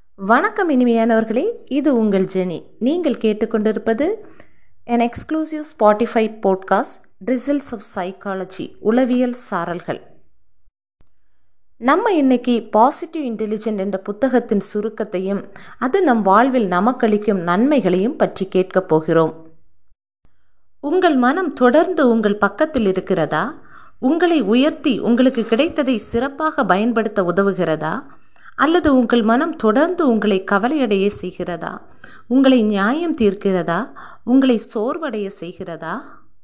வணக்கம் இனிமையானவர்களே இது உங்கள் ஜெனி நீங்கள் கேட்டுக்கொண்டிருப்பது an exclusive Spotify podcast drizzles of psychology உளவியல் சாரல்கள் நம்ம இன்னைக்கு பாசிட்டிவ் இன்டெலிஜென்ட் என்ற புத்தகத்தின் சுருக்கத்தையும் அது நம் வாழ்வில் நமக்களிக்கும் நன்மைகளையும் பற்றி கேட்கப் போகிறோம் உங்கள் மனம் தொடர்ந்து உங்கள் பக்கத்தில் இருக்கிறதா உங்களை உயர்த்தி உங்களுக்கு கிடைத்ததை சிறப்பாக பயன்படுத்த உதவுகிறதா அல்லது உங்கள் மனம் தொடர்ந்து உங்களை கவலையடைய செய்கிறதா உங்களை நியாயம் தீர்க்கிறதா உங்களை சோர்வடைய செய்கிறதா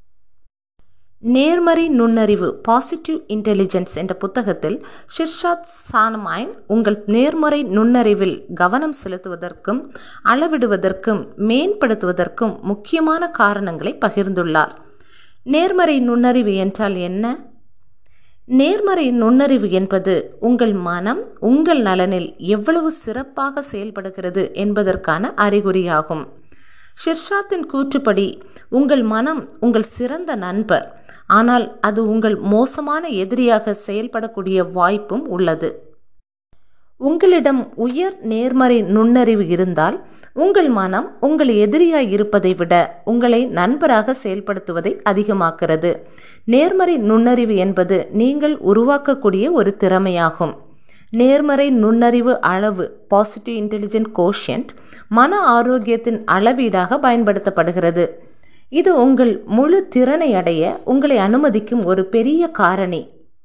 நேர்மறை நுண்ணறிவு பாசிட்டிவ் இன்டெலிஜென்ஸ் என்ற புத்தகத்தில் ஷிர்ஷாத் சானமாயின் உங்கள் நேர்மறை நுண்ணறிவில் கவனம் செலுத்துவதற்கும் அளவிடுவதற்கும் மேம்படுத்துவதற்கும் முக்கியமான காரணங்களை பகிர்ந்துள்ளார் நேர்மறை நுண்ணறிவு என்றால் என்ன நேர்மறை நுண்ணறிவு என்பது உங்கள் மனம் உங்கள் நலனில் எவ்வளவு சிறப்பாக செயல்படுகிறது என்பதற்கான அறிகுறியாகும் ஷிர்ஷாத்தின் கூற்றுப்படி உங்கள் மனம் உங்கள் சிறந்த நண்பர் ஆனால் அது உங்கள் மோசமான எதிரியாக செயல்படக்கூடிய வாய்ப்பும் உள்ளது உங்களிடம் உயர் நேர்மறை நுண்ணறிவு இருந்தால் உங்கள் மனம் உங்கள் எதிரியாய் இருப்பதை விட உங்களை நண்பராக செயல்படுத்துவதை அதிகமாக்கிறது நேர்மறை நுண்ணறிவு என்பது நீங்கள் உருவாக்கக்கூடிய ஒரு திறமையாகும் நேர்மறை நுண்ணறிவு அளவு பாசிட்டிவ் இன்டெலிஜென்ட் கோஷியன்ட் மன ஆரோக்கியத்தின் அளவீடாக பயன்படுத்தப்படுகிறது இது உங்கள் முழு திறனை அடைய உங்களை அனுமதிக்கும் ஒரு பெரிய காரணி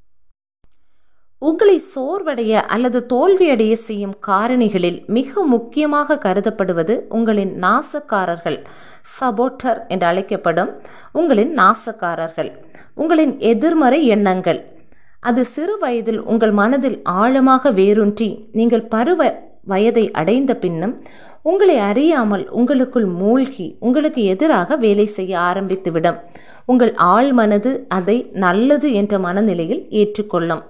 உங்களை சோர்வடைய அல்லது தோல்வியடைய செய்யும் காரணிகளில் மிக முக்கியமாக கருதப்படுவது உங்களின் நாசக்காரர்கள் சபோட்டர் என்று அழைக்கப்படும் உங்களின் நாசக்காரர்கள் உங்களின் எதிர்மறை எண்ணங்கள் அது சிறு வயதில் உங்கள் மனதில் ஆழமாக வேரூன்றி நீங்கள் பருவ வயதை அடைந்த பின்னும் உங்களை அறியாமல் உங்களுக்குள் மூழ்கி உங்களுக்கு எதிராக வேலை செய்ய ஆரம்பித்துவிடும் உங்கள் ஆழ் மனது அதை நல்லது என்ற மனநிலையில் ஏற்றுக்கொள்ளும்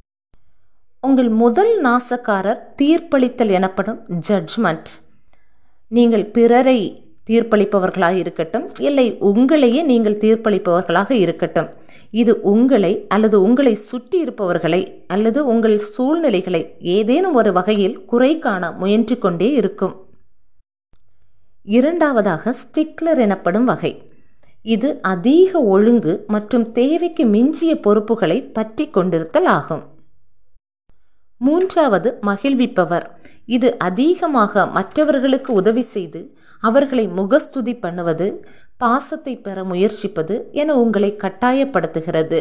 உங்கள் முதல் நாசக்காரர் தீர்ப்பளித்தல் எனப்படும் ஜட்ஜ்மெண்ட் நீங்கள் பிறரை தீர்ப்பளிப்பவர்களாக இருக்கட்டும் இல்லை உங்களையே நீங்கள் தீர்ப்பளிப்பவர்களாக இருக்கட்டும் இது உங்களை அல்லது உங்களை சுற்றி இருப்பவர்களை அல்லது உங்கள் சூழ்நிலைகளை ஏதேனும் ஒரு வகையில் குறை காண முயன்று கொண்டே இருக்கும் இரண்டாவதாக ஸ்டிக்லர் எனப்படும் வகை இது அதிக ஒழுங்கு மற்றும் தேவைக்கு மிஞ்சிய பொறுப்புகளை பற்றி கொண்டிருத்தல் ஆகும் மூன்றாவது மகிழ்விப்பவர் இது அதிகமாக மற்றவர்களுக்கு உதவி செய்து அவர்களை முகஸ்துதி பண்ணுவது பாசத்தை பெற முயற்சிப்பது என உங்களை கட்டாயப்படுத்துகிறது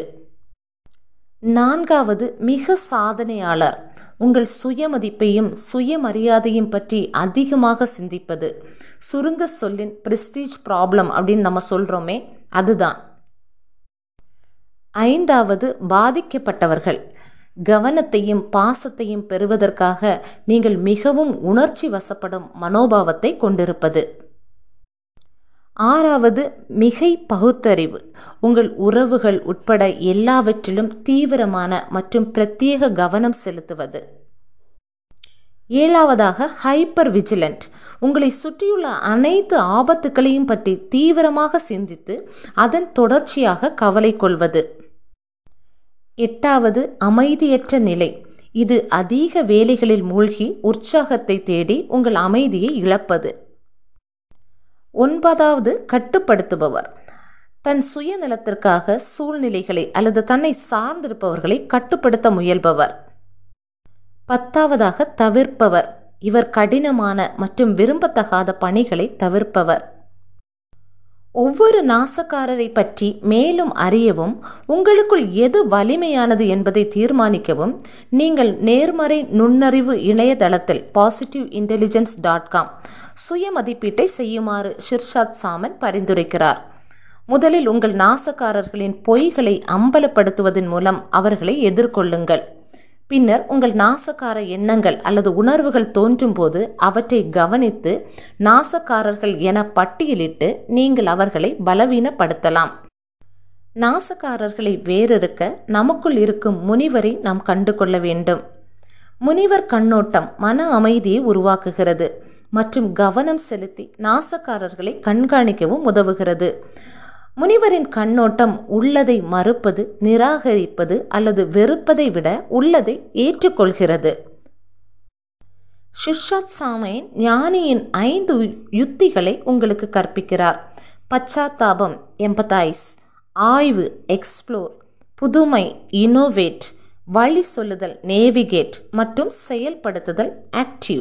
நான்காவது மிக சாதனையாளர் உங்கள் சுயமதிப்பையும் சுயமரியாதையும் பற்றி அதிகமாக சிந்திப்பது சுருங்க சொல்லின் பிரெஸ்டீஜ் ப்ராப்ளம் அப்படின்னு நம்ம சொல்கிறோமே அதுதான் ஐந்தாவது பாதிக்கப்பட்டவர்கள் கவனத்தையும் பாசத்தையும் பெறுவதற்காக நீங்கள் மிகவும் உணர்ச்சி வசப்படும் மனோபாவத்தை கொண்டிருப்பது ஆறாவது மிகை பகுத்தறிவு உங்கள் உறவுகள் உட்பட எல்லாவற்றிலும் தீவிரமான மற்றும் பிரத்யேக கவனம் செலுத்துவது ஏழாவதாக ஹைப்பர் விஜிலண்ட் உங்களை சுற்றியுள்ள அனைத்து ஆபத்துக்களையும் பற்றி தீவிரமாக சிந்தித்து அதன் தொடர்ச்சியாக கவலை கொள்வது எட்டாவது அமைதியற்ற நிலை இது அதிக வேலைகளில் மூழ்கி உற்சாகத்தை தேடி உங்கள் அமைதியை இழப்பது ஒன்பதாவது கட்டுப்படுத்துபவர் தன் சுயநலத்திற்காக சூழ்நிலைகளை அல்லது தன்னை சார்ந்திருப்பவர்களை கட்டுப்படுத்த முயல்பவர் பத்தாவதாக தவிர்ப்பவர் இவர் கடினமான மற்றும் விரும்பத்தகாத பணிகளை தவிர்ப்பவர் ஒவ்வொரு நாசக்காரரை பற்றி மேலும் அறியவும் உங்களுக்குள் எது வலிமையானது என்பதை தீர்மானிக்கவும் நீங்கள் நேர்மறை நுண்ணறிவு இணையதளத்தில் பாசிட்டிவ் இன்டெலிஜென்ஸ் டாட் காம் சுய மதிப்பீட்டை செய்யுமாறு ஷிர்ஷாத் சாமன் பரிந்துரைக்கிறார் முதலில் உங்கள் நாசக்காரர்களின் பொய்களை அம்பலப்படுத்துவதன் மூலம் அவர்களை எதிர்கொள்ளுங்கள் பின்னர் உங்கள் நாசக்கார எண்ணங்கள் அல்லது உணர்வுகள் தோன்றும் போது அவற்றை கவனித்து நாசக்காரர்கள் என பட்டியலிட்டு நீங்கள் அவர்களை பலவீனப்படுத்தலாம் நாசக்காரர்களை வேறறுக்க நமக்குள் இருக்கும் முனிவரை நாம் கண்டு கொள்ள வேண்டும் முனிவர் கண்ணோட்டம் மன அமைதியை உருவாக்குகிறது மற்றும் கவனம் செலுத்தி நாசக்காரர்களை கண்காணிக்கவும் உதவுகிறது முனிவரின் கண்ணோட்டம் உள்ளதை மறுப்பது நிராகரிப்பது அல்லது வெறுப்பதை விட உள்ளதை ஏற்றுக்கொள்கிறது ஷிர்ஷாத் சாமைன் ஞானியின் ஐந்து யுத்திகளை உங்களுக்கு கற்பிக்கிறார் பச்சாத்தாபம் எம்பத்தைஸ் ஆய்வு எக்ஸ்ப்ளோர் புதுமை இனோவேட் வழி சொல்லுதல் நேவிகேட் மற்றும் செயல்படுத்துதல் ஆக்டிவ்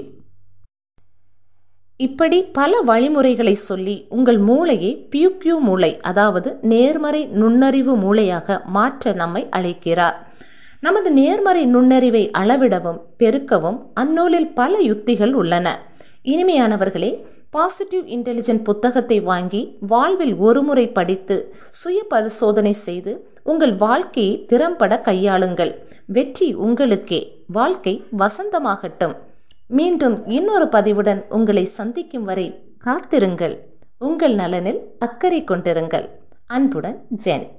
இப்படி பல வழிமுறைகளை சொல்லி உங்கள் மூளையை பியூக்யூ மூளை அதாவது நேர்மறை நுண்ணறிவு மூளையாக மாற்ற நம்மை அழைக்கிறார் நமது நேர்மறை நுண்ணறிவை அளவிடவும் பெருக்கவும் அந்நூலில் பல யுத்திகள் உள்ளன இனிமையானவர்களே பாசிட்டிவ் இன்டெலிஜென்ட் புத்தகத்தை வாங்கி வாழ்வில் ஒருமுறை படித்து சுய பரிசோதனை செய்து உங்கள் வாழ்க்கையை திறம்பட கையாளுங்கள் வெற்றி உங்களுக்கே வாழ்க்கை வசந்தமாகட்டும் மீண்டும் இன்னொரு பதிவுடன் உங்களை சந்திக்கும் வரை காத்திருங்கள் உங்கள் நலனில் அக்கறை கொண்டிருங்கள் அன்புடன் ஜென்